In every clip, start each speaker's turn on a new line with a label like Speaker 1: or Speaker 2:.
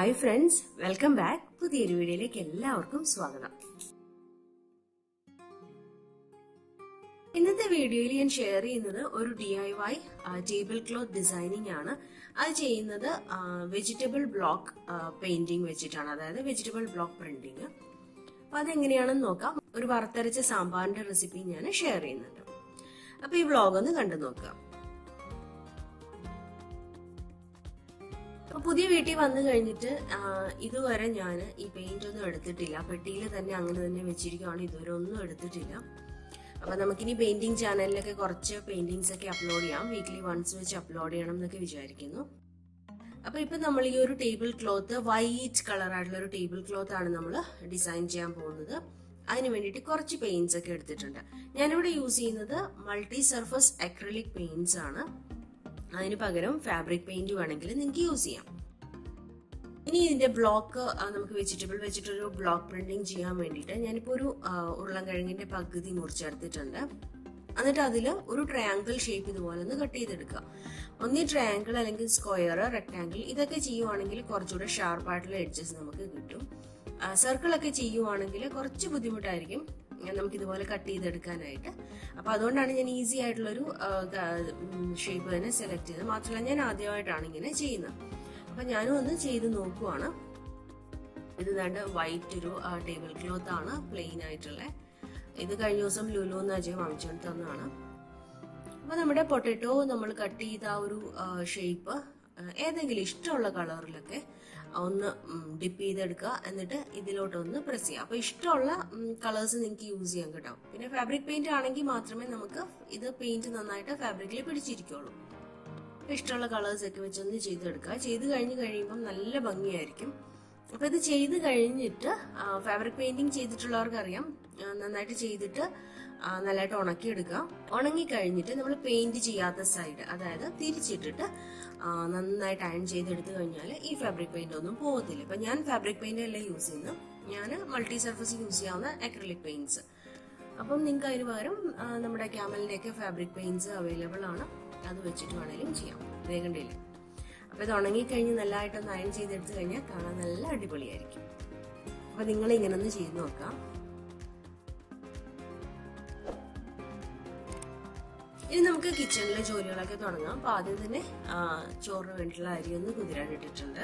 Speaker 1: hi friends welcome back പുതിയൊരു വീഡിയോയിലേക്ക് എല്ലാവർക്കും സ്വാഗതം ഇന്നത്തെ വീഡിയോയിൽ ഞാൻ ഷെയർ ചെയ്യുന്നത് ഒരു D I Y table cloth designing ആണ് അത് ചെയ്യുന്നത് വെജിറ്റബിൾ ബ്ലോക്ക് പെയിന്റിംഗ് വെച്ചിട്ടാണ് അതായത് വെജിറ്റബിൾ ബ്ലോക്ക് പ്രിന്റിങ് അപ്പൊ അതെങ്ങനെയാണെന്ന് നോക്കാം ഒരു വറുത്തരച്ച സാമ്പാറിന്റെ റെസിപ്പി ഞാൻ ഷെയർ ചെയ്യുന്നുണ്ട് അപ്പൊ ഈ വ്ളോഗ് ഒന്ന് കണ്ടു നോക്കാം അപ്പൊ പുതിയ വീട്ടിൽ വന്നു കഴിഞ്ഞിട്ട് ആ, ഇതുവരെ ഞാൻ ഈ പെയിന്റ് ഒന്നും എടുത്തിട്ടില്ല പെട്ടിയിൽ തന്നെ അങ്ങനെ തന്നെ വെച്ചിരിക്കുവാണ് ഇതുവരെ ഒന്നും എടുത്തിട്ടില്ല അപ്പൊ നമുക്കിനി പെയിന്റിംഗ് ചാനലിലൊക്കെ കുറച്ച് പെയിന്റിങ്സ് ഒക്കെ അപ്ലോഡ് ചെയ്യാം വീക്ക്ലി വൺസ് വെച്ച് അപ്ലോഡ് ചെയ്യണം എന്നൊക്കെ വിചാരിക്കുന്നു അപ്പൊ ഇപ്പൊ നമ്മൾ ഈ ഒരു ടേബിൾ ക്ലോത്ത് വൈറ്റ് കളർ ആയിട്ടുള്ള ഒരു ടേബിൾ ക്ലോത്ത് ആണ് നമ്മൾ ഡിസൈൻ ചെയ്യാൻ പോകുന്നത് അതിന് വേണ്ടിയിട്ട് കുറച്ച് പെയിന്റ്സ് ഒക്കെ എടുത്തിട്ടുണ്ട് ഞാനിവിടെ യൂസ് ചെയ്യുന്നത് മൾട്ടി സർഫസ് അക്രലിക് പെയിന്റ്സ് ആണ് അതിന് പകരം ഫാബ്രിക് പെയിന്റ് വേണമെങ്കിൽ നിങ്ങൾക്ക് യൂസ് ചെയ്യാം ഇനി ഇതിന്റെ ബ്ലോക്ക് നമുക്ക് വെജിറ്റബിൾ വെച്ചിട്ടൊരു ബ്ലോക്ക് പ്രിന്റിങ് ചെയ്യാൻ വേണ്ടിയിട്ട് ഞാനിപ്പോ ഒരു ആ, ഉരുളൻകിഴങ്ങിന്റെ പകുതി മുറിച്ചെടുത്തിട്ടുണ്ട് എന്നിട്ട് അതിൽ ഒരു ട്രയാങ്കിൾ ഷേപ്പ് ഇതുപോലെ ഒന്ന് കട്ട് ചെയ്തെടുക്കുക ഒന്നീ ട്രയാങ്കിൾ അല്ലെങ്കിൽ സ്ക്വയർ റെക്ടാങ്കിൾ ഇതൊക്കെ ചെയ്യുവാണെങ്കിൽ കുറച്ചുകൂടെ ഷാർപ്പായിട്ടുള്ള എഡ്ജസ് നമുക്ക് കിട്ടും സർക്കിൾ ഒക്കെ ചെയ്യുവാണെങ്കിൽ കുറച്ച് ബുദ്ധിമുട്ടായിരിക്കും നമുക്ക് ഇതുപോലെ കട്ട് ചെയ്തെടുക്കാനായിട്ട് അപ്പൊ അതുകൊണ്ടാണ് ഞാൻ ഈസി ആയിട്ടുള്ളൊരു ഷേപ്പ് തന്നെ സെലക്ട് ചെയ്തത് മാത്രമല്ല ഞാൻ ആദ്യമായിട്ടാണ് ഇങ്ങനെ ചെയ്യുന്നത് അപ്പൊ ഞാനും ഒന്ന് ചെയ്ത് നോക്കുവാണ് ഇത് ദാണ്ട് വൈറ്റ് ഒരു ടേബിൾ ക്ലോത്ത് ആണ് പ്ലെയിൻ ആയിട്ടുള്ള ഇത് കഴിഞ്ഞ ദിവസം ലുലു എന്ന് അജയ് വാങ്ങിച്ചുകൊണ്ട് തന്നതാണ് അപ്പൊ നമ്മുടെ പൊട്ടറ്റോ നമ്മൾ കട്ട് ചെയ്ത ആ ഒരു ഷേപ്പ് ഏതെങ്കിലും ഇഷ്ടമുള്ള കളറിലൊക്കെ ഒന്ന് ഡിപ്പ് ചെയ്തെടുക്കുക എന്നിട്ട് ഇതിലോട്ട് ഒന്ന് പ്രസ് ചെയ്യുക അപ്പൊ ഇഷ്ടമുള്ള കളേഴ്സ് നിങ്ങൾക്ക് യൂസ് ചെയ്യാൻ കേട്ടോ പിന്നെ ഫാബ്രിക് പെയിന്റ് ആണെങ്കിൽ മാത്രമേ നമുക്ക് ഇത് പെയിന്റ് നന്നായിട്ട് ഫാബ്രിക്കിൽ പിടിച്ചിരിക്കുള്ളൂ അപ്പൊ ഇഷ്ടമുള്ള കളേഴ്സ് ഒക്കെ വെച്ചൊന്ന് ചെയ്തെടുക്കുക ചെയ്ത് കഴിഞ്ഞ് കഴിയുമ്പം നല്ല ഭംഗിയായിരിക്കും അപ്പൊ ഇത് ചെയ്ത് കഴിഞ്ഞിട്ട് ഫാബ്രിക് പെയിന്റിങ് ചെയ്തിട്ടുള്ളവർക്ക് അറിയാം ആ, നന്നായിട്ട് ചെയ്തിട്ട് ആ, നല്ലതായിട്ട് ഉണക്കിയെടുക്കുക ഉണങ്ങി കഴിഞ്ഞിട്ട് നമ്മൾ പെയിന്റ് ചെയ്യാത്ത സൈഡ് അതായത് തിരിച്ചിട്ടിട്ട് ആ, നന്നായിട്ട് അയൺ ചെയ്തെടുത്തു കഴിഞ്ഞാൽ ഈ ഫാബ്രിക് പെയിന്റ് ഒന്നും പോകത്തില്ല ഇപ്പൊ ഞാൻ ഫാബ്രിക് പെയിന്റ് അല്ല യൂസ് ചെയ്യുന്നത് ഞാൻ മൾട്ടി സർഫസ് യൂസ് ചെയ്യാവുന്ന അക്രലിക് പെയിന്റ്സ് അപ്പം നിങ്ങൾക്ക് അതിന് പകരം ആ, നമ്മുടെ ക്യാമലിന്റെ ഒക്കെ ഫാബ്രിക് പെയിന്റ്സ് അവൈലബിൾ ആണ് അത് വെച്ചിട്ട് വേണേലും ചെയ്യാം വേഗണ്ടില്ല അപ്പൊ ഇത് ഉണങ്ങി കഴിഞ്ഞ് നല്ലതായിട്ടൊന്ന് അയൺ ചെയ്തെടുത്തു കഴിഞ്ഞാൽ കാണാൻ നല്ല അടിപൊളിയായിരിക്കും അപ്പൊ നിങ്ങൾ ഇങ്ങനെ ഒന്ന് ചെയ്ത് നോക്കാം ഇനി നമുക്ക് കിച്ചണിലെ ജോലികളൊക്കെ തുടങ്ങാം അപ്പൊ ആദ്യം തന്നെ ആ, ചോറിന് വേണ്ടിയിട്ടുള്ള അരി ഒന്ന് കുതിരാൻ ഇട്ടിട്ടുണ്ട്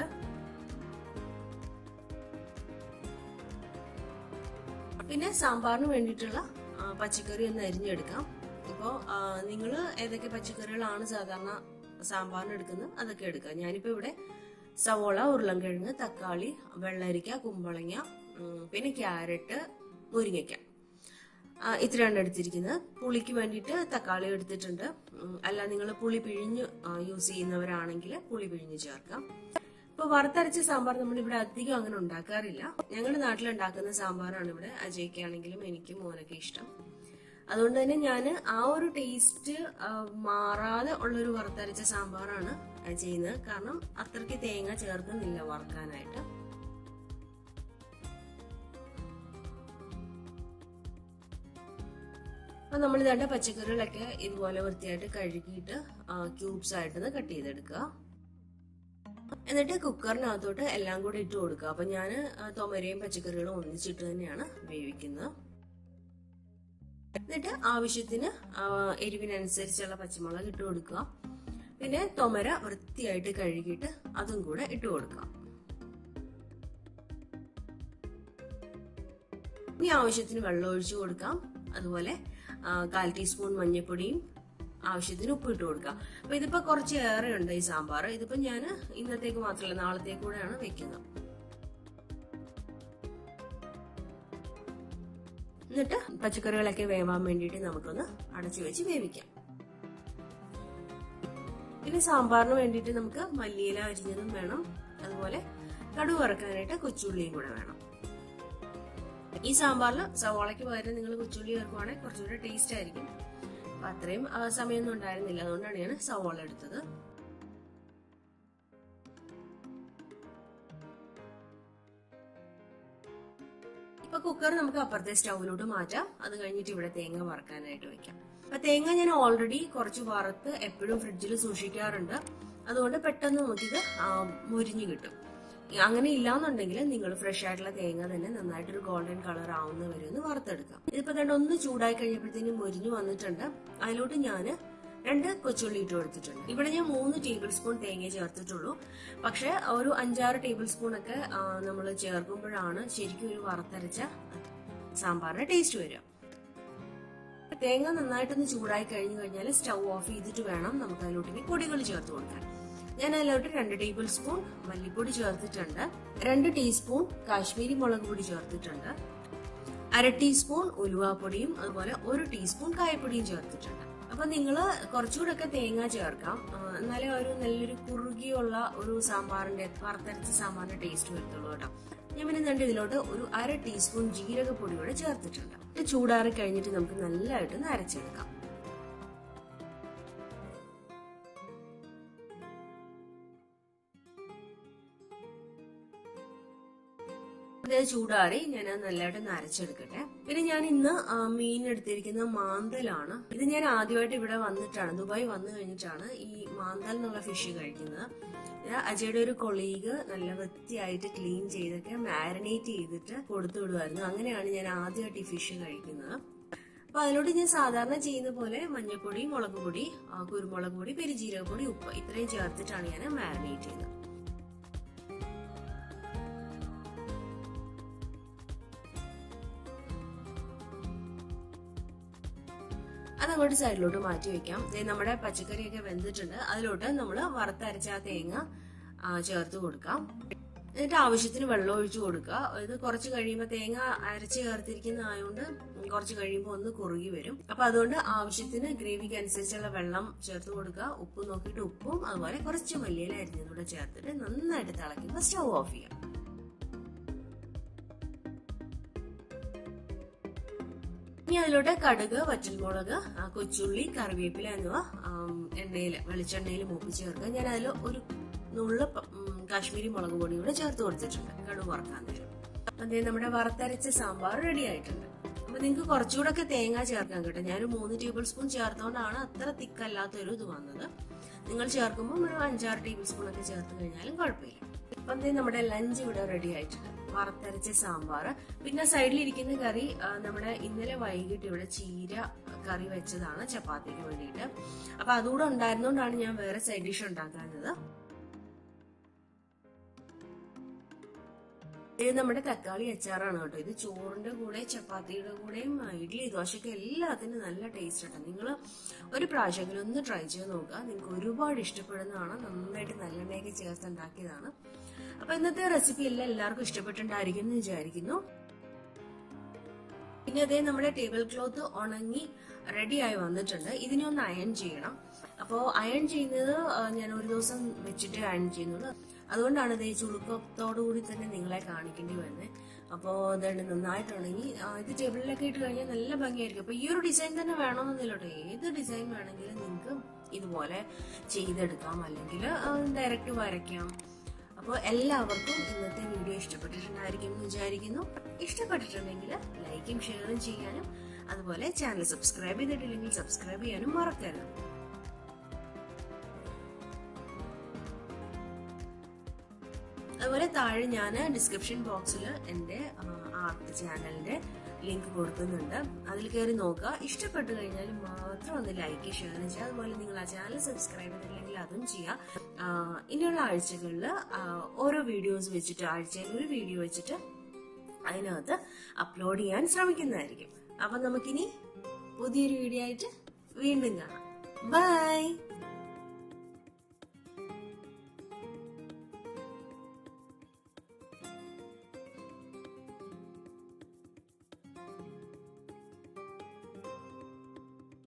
Speaker 1: പിന്നെ സാമ്പാറിന് വേണ്ടിയിട്ടുള്ള ആ, പച്ചക്കറി ഒന്ന് അരിഞ്ഞെടുക്കാം ഇപ്പോൾ നിങ്ങൾ ഏതൊക്കെ പച്ചക്കറികളാണ് സാധാരണ സാമ്പാറിന് എടുക്കുന്നത് അതൊക്കെ എടുക്കാം ഞാനിപ്പോൾ ഇവിടെ സവോള ഉരുളൻകിഴങ്ങ് തക്കാളി വെള്ളരിക്ക കുമ്പളങ്ങ ഉം, പിന്നെ ക്യാരറ്റ് മുരിങ്ങയ്ക്ക ആ, ഇത്രയാണ് എടുത്തിരിക്കുന്നത് പുളിക്ക് വേണ്ടിയിട്ട് തക്കാളി എടുത്തിട്ടുണ്ട് ഉം, അല്ല നിങ്ങൾ പുളി പിഴിഞ്ഞ് യൂസ് ചെയ്യുന്നവരാണെങ്കിൽ പുളി പിഴിഞ്ഞ് ചേർക്കാം ഇപ്പൊ വറുത്തരച്ച സാമ്പാർ നമ്മൾ ഇവിടെ അധികം അങ്ങനെ ഉണ്ടാക്കാറില്ല ഞങ്ങളുടെ നാട്ടിൽ ഉണ്ടാക്കുന്ന സാമ്പാറാണ് ഇവിടെ അജയ്ക്കാണെങ്കിലും എനിക്കും മോനൊക്കെ ഇഷ്ടം അതുകൊണ്ട് തന്നെ ഞാൻ ആ ഒരു ടേസ്റ്റ് മാറാതെ ഉള്ളൊരു വറുത്തരച്ച സാമ്പാറാണ് ചെയ്യുന്നത് കാരണം അത്രയ്ക്ക് തേങ്ങ ചേർക്കുന്നില്ല വറുക്കാനായിട്ട് അപ്പൊ നമ്മൾ ഇതാണ്ട് പച്ചക്കറികളൊക്കെ ഇതുപോലെ വൃത്തിയായിട്ട് കഴുകിയിട്ട് ക്യൂബ്സ് ആയിട്ടൊന്ന് കട്ട് ചെയ്തെടുക്കുക എന്നിട്ട് കുക്കറിനകത്തോട്ട് എല്ലാം കൂടി ഇട്ട് കൊടുക്കുക അപ്പൊ ഞാൻ തൊമരയും പച്ചക്കറികളും ഒന്നിച്ചിട്ട് തന്നെയാണ് വേവിക്കുന്നത് എന്നിട്ട് ആവശ്യത്തിന് ആ, എരിവിനനുസരിച്ചുള്ള പച്ചമുളക് ഇട്ട് കൊടുക്കുക പിന്നെ തൊമര വൃത്തിയായിട്ട് കഴുകിയിട്ട് അതും കൂടെ ഇട്ട് കൊടുക്കുക ഇനി ആവശ്യത്തിന് വെള്ളം ഒഴിച്ചു കൊടുക്കാം അതുപോലെ ആ, കാൽ ടീസ്പൂൺ മഞ്ഞൾപ്പൊടിയും ആവശ്യത്തിന് ഉപ്പ് ഇട്ട് കൊടുക്കാം അപ്പൊ ഇതിപ്പോ കുറച്ച് ഏറെ ഉണ്ട് ഈ സാമ്പാർ ഇതിപ്പോ ഞാൻ ഇന്നത്തേക്ക് മാത്രമല്ല നാളത്തേക്ക് കൂടെയാണ് വെക്കുന്നത് എന്നിട്ട് പച്ചക്കറികളൊക്കെ വേവാൻ വേണ്ടിയിട്ട് നമുക്കൊന്ന് അടച്ചു വെച്ച് വേവിക്കാം പിന്നെ സാമ്പാറിന് വേണ്ടിയിട്ട് നമുക്ക് മല്ലിയില അരിഞ്ഞതും വേണം അതുപോലെ കടുക് വറക്കാനായിട്ട് കൊച്ചുള്ളിയും കൂടെ വേണം ഈ സാമ്പാറിൽ സവാളയ്ക്ക് പകരം നിങ്ങൾ കൊച്ചുള്ളി ചേർക്കുവാണെങ്കിൽ കുറച്ചുകൂടെ ടേസ്റ്റ് ആയിരിക്കും അപ്പൊ അത്രയും ആ, സമയമൊന്നും ഉണ്ടായിരുന്നില്ല അതുകൊണ്ടാണ് ഞാൻ സവാള എടുത്തത് ഇപ്പൊ കുക്കർ നമുക്ക് അപ്പുറത്തെ സ്റ്റൗവിലോട്ട് മാറ്റാം അത് കഴിഞ്ഞിട്ട് ഇവിടെ തേങ്ങ വറക്കാനായിട്ട് വെക്കാം അപ്പൊ തേങ്ങ ഞാൻ ഓൾറെഡി കുറച്ച് വറുത്ത് എപ്പോഴും ഫ്രിഡ്ജിൽ സൂക്ഷിക്കാറുണ്ട് അതുകൊണ്ട് പെട്ടെന്ന് നമുക്കിത് ആ, മുരിഞ്ഞു കിട്ടും അങ്ങനെ ഇല്ലാന്നുണ്ടെങ്കിൽ നിങ്ങൾ ഫ്രഷ് ആയിട്ടുള്ള തേങ്ങ തന്നെ നന്നായിട്ടൊരു ഗോൾഡൻ കളർ ആവുന്ന വരെ ഒന്ന് വറുത്തെടുക്കാം ഇതിപ്പോ തന്നെ ഒന്ന് ചൂടായി കഴിഞ്ഞപ്പോഴത്തേനും മൊരിഞ്ഞു വന്നിട്ടുണ്ട് അതിലോട്ട് ഞാൻ രണ്ട് കൊച്ചുള്ളി ഇട്ട് കൊടുത്തിട്ടുണ്ട് ഇവിടെ ഞാൻ മൂന്ന് ടേബിൾ സ്പൂൺ തേങ്ങ ചേർത്തിട്ടുള്ളൂ പക്ഷെ ഒരു അഞ്ചാറ് ടേബിൾ സ്പൂൺ ഒക്കെ നമ്മൾ ചേർക്കുമ്പോഴാണ് ശരിക്കും ഒരു വറുത്തരച്ച സാമ്പാറിന്റെ ടേസ്റ്റ് വരിക തേങ്ങ നന്നായിട്ടൊന്ന് ചൂടായി കഴിഞ്ഞു കഴിഞ്ഞാൽ സ്റ്റൗ ഓഫ് ചെയ്തിട്ട് വേണം നമുക്ക് അതിലോട്ട് ഇനി പൊടികൾ ചേർത്ത് കൊടുക്കാൻ ഞാൻ അതിലോട്ട് രണ്ട് ടേബിൾ സ്പൂൺ മല്ലിപ്പൊടി ചേർത്തിട്ടുണ്ട് രണ്ട് ടീസ്പൂൺ കാശ്മീരി മുളക് പൊടി ചേർത്തിട്ടുണ്ട് അര ടീസ്പൂൺ ഉലുവാപ്പൊടിയും അതുപോലെ ഒരു ടീസ്പൂൺ കായപ്പൊടിയും ചേർത്തിട്ടുണ്ട് അപ്പൊ നിങ്ങൾ കുറച്ചുകൂടെ ഒക്കെ തേങ്ങ ചേർക്കാം എന്നാലേ ഒരു നല്ലൊരു കുറുകിയുള്ള ഒരു സാമ്പാറിന്റെ വറുത്തരച്ച സാമ്പാറിന്റെ ടേസ്റ്റ് വരത്തുള്ളൂ കേട്ടോ ഞാൻ പിന്നെ രണ്ട് ഇതിലോട്ട് ഒരു അര ടീസ്പൂൺ ജീരകപ്പൊടി കൂടെ ചേർത്തിട്ടുണ്ട് ഇത് ചൂടാറി കഴിഞ്ഞിട്ട് നമുക്ക് നല്ലതായിട്ട് അരച്ചെടുക്കാം ഇത് ചൂടാറി ഞാൻ നല്ലതായിട്ട് നരച്ചെടുക്കട്ടെ പിന്നെ ഞാൻ ഇന്ന് മീൻ എടുത്തിരിക്കുന്ന മാന്തലാണ് ഇത് ഞാൻ ആദ്യമായിട്ട് ഇവിടെ വന്നിട്ടാണ് ദുബായ് വന്നു കഴിഞ്ഞിട്ടാണ് ഈ മാന്തൽ എന്നുള്ള ഫിഷ് കഴിക്കുന്നത് അജയുടെ ഒരു കൊളീഗ് നല്ല വൃത്തിയായിട്ട് ക്ലീൻ ചെയ്തൊക്കെ മാരിനേറ്റ് ചെയ്തിട്ട് കൊടുത്തു വിടുമായിരുന്നു അങ്ങനെയാണ് ഞാൻ ആദ്യമായിട്ട് ഈ ഫിഷ് കഴിക്കുന്നത് അപ്പൊ അതിലോട്ട് ഞാൻ സാധാരണ ചെയ്യുന്ന പോലെ മഞ്ഞൾപ്പൊടി മുളക് പൊടി കുരുമുളക് പൊടി പെരുജീരകപ്പൊടി ഉപ്പ് ഇത്രയും ചേർത്തിട്ടാണ് ഞാൻ മാരിനേറ്റ് ചെയ്യുന്നത് അതങ്ങോട്ട് സൈഡിലോട്ട് മാറ്റി വെക്കാം നമ്മുടെ പച്ചക്കറിയൊക്കെ വെന്തിട്ടുണ്ട് അതിലോട്ട് നമ്മൾ വറുത്തരച്ച ആ തേങ്ങ ചേർത്ത് കൊടുക്കാം എന്നിട്ട് ആവശ്യത്തിന് വെള്ളം ഒഴിച്ചു കൊടുക്കുക ഇത് കുറച്ച് കഴിയുമ്പോൾ തേങ്ങ അരച്ച് ചേർത്തിരിക്കുന്ന ആയതുകൊണ്ട് കുറച്ച് കഴിയുമ്പോൾ ഒന്ന് കുറുകി വരും അപ്പൊ അതുകൊണ്ട് ആവശ്യത്തിന് ഗ്രേവിക്ക് അനുസരിച്ചുള്ള വെള്ളം ചേർത്ത് കൊടുക്കുക ഉപ്പ് നോക്കിയിട്ട് ഉപ്പും അതുപോലെ കുറച്ച് മല്ലിയില അരിഞ്ഞതുകൂടെ ചേർത്തിട്ട് നന്നായിട്ട് തിളയ്ക്കുമ്പോൾ സ്റ്റൗ ഓഫ് ചെയ്യാം ഇനി അതിലൂടെ കടുക് വറ്റൽമുളക് കൊച്ചുള്ളി കറിവേപ്പില എന്നിവ എണ്ണയിൽ വെളിച്ചെണ്ണയിൽ മൂപ്പിച്ച് ചേർക്കുക ഞാൻ അതിൽ ഒരു നുള്ള കാശ്മീരി മുളക് പൊടി കൂടെ ചേർത്ത് കൊടുത്തിട്ടുണ്ട് കടുക് വറക്കാൻ നേരം അതേ നമ്മുടെ വറുത്തരച്ച സാമ്പാർ റെഡി ആയിട്ടുണ്ട് അപ്പൊ നിങ്ങൾക്ക് കുറച്ചുകൂടെ ഒക്കെ തേങ്ങ ചേർക്കാൻ കേട്ടോ ഞാൻ മൂന്ന് ടേബിൾ സ്പൂൺ ചേർത്തോണ്ടാണ് അത്ര തിക്കല്ലാത്ത ഒരു ഇത് വന്നത് നിങ്ങൾ ചേർക്കുമ്പോൾ ഒരു അഞ്ചാറ് ടേബിൾ സ്പൂൺ ഒക്കെ ചേർത്ത് കഴിഞ്ഞാലും കുഴപ്പമില്ല അപ്പം നമ്മുടെ ലഞ്ച് ഇവിടെ റെഡി ആയിട്ടുണ്ട് വറുത്തരച്ച സാമ്പാർ പിന്നെ സൈഡിലിരിക്കുന്ന കറി നമ്മുടെ ഇന്നലെ വൈകിട്ട് ഇവിടെ ചീര കറി വെച്ചതാണ് ചപ്പാത്തിക്ക് വേണ്ടിയിട്ട് അപ്പൊ അതുകൂടെ ഉണ്ടായിരുന്നോണ്ടാണ് ഞാൻ വേറെ സൈഡ് ഡിഷ് ഉണ്ടാക്കാഞ്ഞത് ഇത് നമ്മുടെ തക്കാളി അച്ചാറാണ് കേട്ടോ ഇത് ചോറിന്റെ കൂടെ ചപ്പാത്തിയുടെ കൂടെയും ഇഡ്ഡലി ദോശയ്ക്ക് എല്ലാത്തിനും നല്ല ടേസ്റ്റ് ഉണ്ട് നിങ്ങൾ ഒരു പ്രാവശ്യമെങ്കിലും ഒന്ന് ട്രൈ ചെയ്ത് നോക്കുക നിങ്ങൾക്ക് ഒരുപാട് ഇഷ്ടപ്പെടുന്നതാണ് നന്നായിട്ട് നല്ലെണ്ണയൊക്കെ ചേർത്ത് ഉണ്ടാക്കിയതാണ് അപ്പൊ ഇന്നത്തെ റെസിപ്പി എല്ലാം എല്ലാവർക്കും ഇഷ്ടപ്പെട്ടിട്ടുണ്ടായിരിക്കും എന്ന് വിചാരിക്കുന്നു പിന്നെ അതേ നമ്മുടെ ടേബിൾ ക്ലോത്ത് ഉണങ്ങി റെഡി ആയി വന്നിട്ടുണ്ട് ഇതിനെ ഒന്ന് അയൺ ചെയ്യണം അപ്പോൾ അയൺ ചെയ്യുന്നത് ഞാൻ ഒരു ദിവസം വെച്ചിട്ട് അയൺ ചെയ്യുന്നുള്ളൂ അതുകൊണ്ടാണ് ഇത് ചുളുക്കത്തോടു കൂടി തന്നെ നിങ്ങളെ കാണിക്കേണ്ടി വരുന്നത് അപ്പോൾ ഇതുണ്ട് നന്നായിട്ട് ഉണങ്ങി ഇത് ടേബിളിലൊക്കെ ഇട്ട് കഴിഞ്ഞാൽ നല്ല ഭംഗിയായിരിക്കും അപ്പോൾ ഈ ഒരു ഡിസൈൻ തന്നെ വേണമെന്നില്ലോട്ടെ ഏത് ഡിസൈൻ വേണമെങ്കിലും നിങ്ങൾക്ക് ഇതുപോലെ ചെയ്തെടുക്കാം അല്ലെങ്കിൽ ഡയറക്റ്റ് വരയ്ക്കാം അപ്പോൾ എല്ലാവർക്കും ഇന്നത്തെ വീഡിയോ ഇഷ്ടപ്പെട്ടിട്ടുണ്ടായിരിക്കും എന്ന് വിചാരിക്കുന്നു ഇഷ്ടപ്പെട്ടിട്ടുണ്ടെങ്കിൽ ലൈക്കും ഷെയറും ചെയ്യാനും അതുപോലെ ചാനൽ സബ്സ്ക്രൈബ് ചെയ്തിട്ടില്ലെങ്കിൽ സബ്സ്ക്രൈബ് ചെയ്യാനും മറക്കരുത് അതുപോലെ താഴെ ഞാൻ ഡിസ്ക്രിപ്ഷൻ ബോക്സിൽ എൻ്റെ ആർട്ട് ചാനലിന്റെ ലിങ്ക് കൊടുക്കുന്നുണ്ട് അതിൽ കയറി നോക്കുക ഇഷ്ടപ്പെട്ടു കഴിഞ്ഞാൽ മാത്രം ഒന്ന് ലൈക്ക് ഷെയർ ചെയ്യുക അതുപോലെ നിങ്ങൾ ആ ചാനൽ സബ്സ്ക്രൈബ് ചെയ്തില്ലെങ്കിൽ അതും ചെയ്യുക ഇനിയുള്ള ആഴ്ചകളിൽ ഓരോ വീഡിയോസ് വെച്ചിട്ട് ആഴ്ചയിൽ ഒരു വീഡിയോ വെച്ചിട്ട് അതിനകത്ത് അപ്ലോഡ് ചെയ്യാൻ ശ്രമിക്കുന്നതായിരിക്കും അപ്പൊ നമുക്കിനി പുതിയൊരു വീഡിയോ ആയിട്ട് വീണ്ടും കാണാം ബൈ